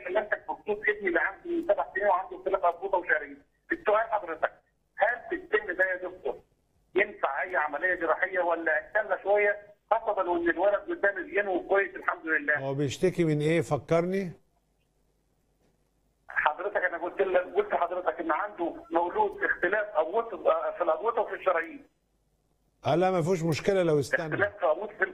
كلمتك بخصوص ابني اللي عنده سبع سنين وعنده اختلاف اربوطه وشرايين. السؤال حضرتك هل في السن ده يا دكتور ينفع اي عمليه جراحيه ولا استنى شويه خاصه وان الولد قدام الجن كويس الحمد لله. هو بيشتكي من ايه فكرني حضرتك انا قلت لك قلت لحضرتك ان عنده مولود اختلاف اربوطه في الاربوطه وفي الشرايين. قال لا ما فيهوش مشكله لو استنى اختلاف في اربوطه في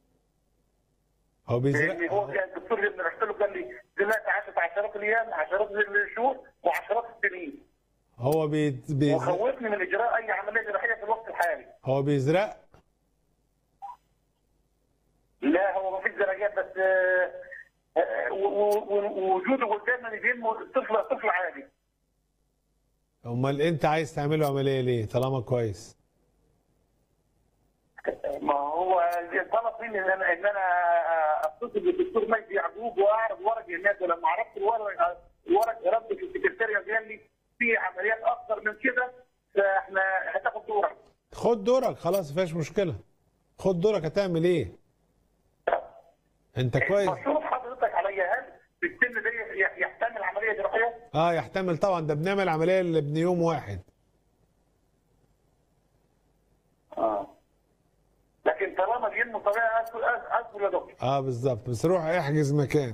هو لان هو بيزرق كان الدكتور اللي رحت له قال لي دلوقتي عاشت عشرات الايام عشرات الشهور وعشرات السنين هو بي... بيزرق وخوفني من اجراء اي عمليه جراحيه في الوقت الحالي هو بيزرق لا هو ما فيش درجات بس آه، آه، و- و- و- ووجوده قدامنا بينمو طفل طفل عادي امال انت عايز تعمله عمليه ليه طالما كويس ما هو طلب مني ان انا ان انا اتصل بالدكتور مجدي يعقوب واعرض ورق هناك ولما عرفت الورق الورق رد في السكرتاريه قال لي في عمليات اكثر من كده فاحنا هتاخد دورك خد دورك خلاص مفيش مشكله خد دورك هتعمل ايه انت كويس مشروط حضرتك عليا هل في السن ده ي- يحتمل عمليه جراحيه؟ اه يحتمل طبعا ده بنعمل عمليه لابن يوم واحد اه لكن طالما بينمو طبيعي اذكر اذكر يا دكتور اه بالظبط بس روح احجز مكان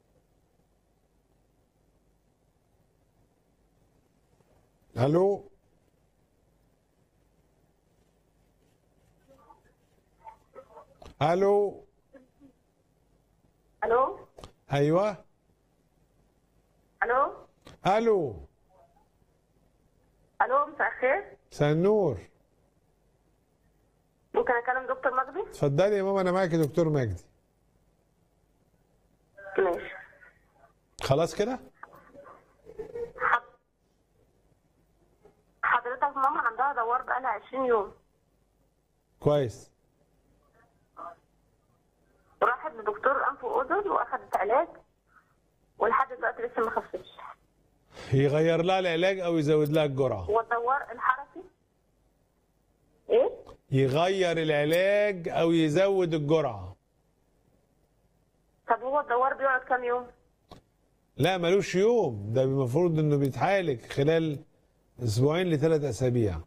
الو الو الو ايوه الو الو الو مساء الخير مساء النور ممكن اكلم دكتور مجدي اتفضلي يا ماما انا معاك يا دكتور مجدي ماشي خلاص كده حض- حضرتك ماما عندها دوار بقالها 20 يوم كويس راحت لدكتور انف واذن واخدت علاج ولحد دلوقتي لسه ما خفتش يغير لها العلاج او يزود لها الجرعه والدوار الحركي ايه يغير العلاج او يزود الجرعه طب هو الدوار بيقعد كام يوم لا ملوش يوم ده المفروض انه بيتعالج خلال اسبوعين لثلاث اسابيع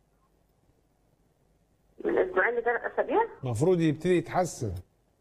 من اسبوعين لثلاث اسابيع المفروض يبتدي يتحسن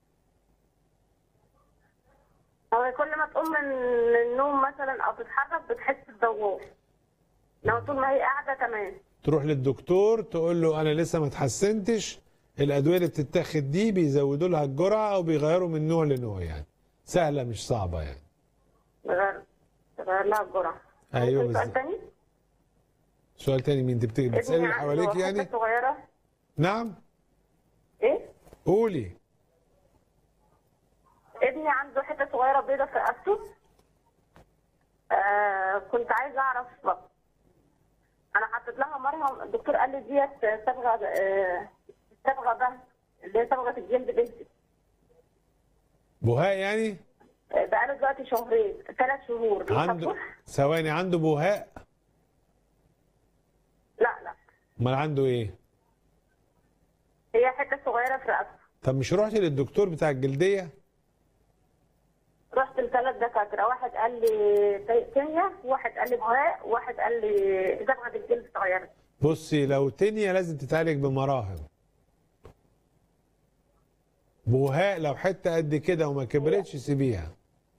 هو كل ما تقوم من النوم مثلا او تتحرك بتحس بدوار لو طول ما هي قاعده تمام تروح للدكتور تقول له انا لسه ما اتحسنتش الادويه اللي بتتاخد دي بيزودوا لها الجرعه او بيغيروا من نوع لنوع يعني سهله مش صعبه يعني تغير تغير لها الجرعه أيوة ممكن سؤال بالظبط. تاني سؤال تاني مين انت بت- بتسالي ابني حواليك عنده يعني حتة صغيره نعم ايه قولي ابني عنده حته صغيره بيضه في رقبته آه كنت عايزه اعرف انا حطيت لها مرهم الدكتور قال لي ديت صبغه آه صبغه ده اللي هي صبغه الجلد بنتي بهاء يعني آه، بقاله دلوقتي شهرين ثلاث شهور عنده يخفف؟ ثواني عنده بهاء لا لا امال عنده ايه هي حته صغيره في رقبته طب مش رحتي للدكتور بتاع الجلديه رحت لثلاث دكاتره واحد قال لي تنيا واحد قال لي بهاء واحد قال لي صبغه الجلد اتغيرت بصي لو تانية لازم تتعالج بمراهم بوهاء لو حته قد كده وما كبرتش سيبيها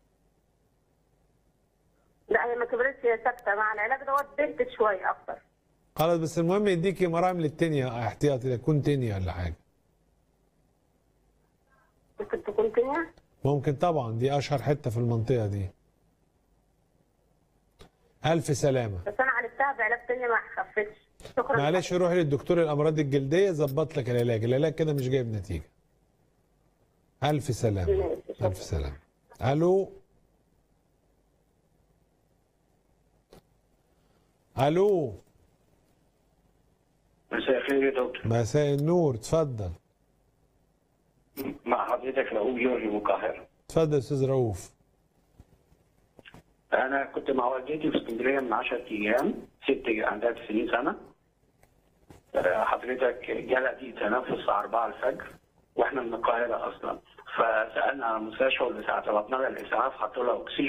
لا هي ما كبرتش هي ثابته مع العلاج دوت بنت شويه اكتر خلاص بس المهم يديكي مراهم للتانية احتياطي تكون تانية ولا حاجه ممكن تكون تنيا ممكن طبعا دي اشهر حته في المنطقه دي الف سلامه بس انا عالجتها بعلاج تاني ما خفتش شكرا معلش روحي للدكتور الامراض الجلديه ظبط لك العلاج العلاج كده مش جايب نتيجه الف سلامه ماشي، شكراً. الف سلامه الو الو مساء الخير يا دكتور مساء النور اتفضل مع حضرتك رؤوف جورج من القاهرة اتفضل يا استاذ رؤوف أنا كنت مع والدتي في اسكندرية من 10 أيام ست عندها 90 سنة آه، حضرتك جالها دي تنفس الساعة 4 الفجر وإحنا من القاهرة أصلا فسألنا على المستشفى والإسعاف طلبنا لها الإسعاف حطوا لها أكسجين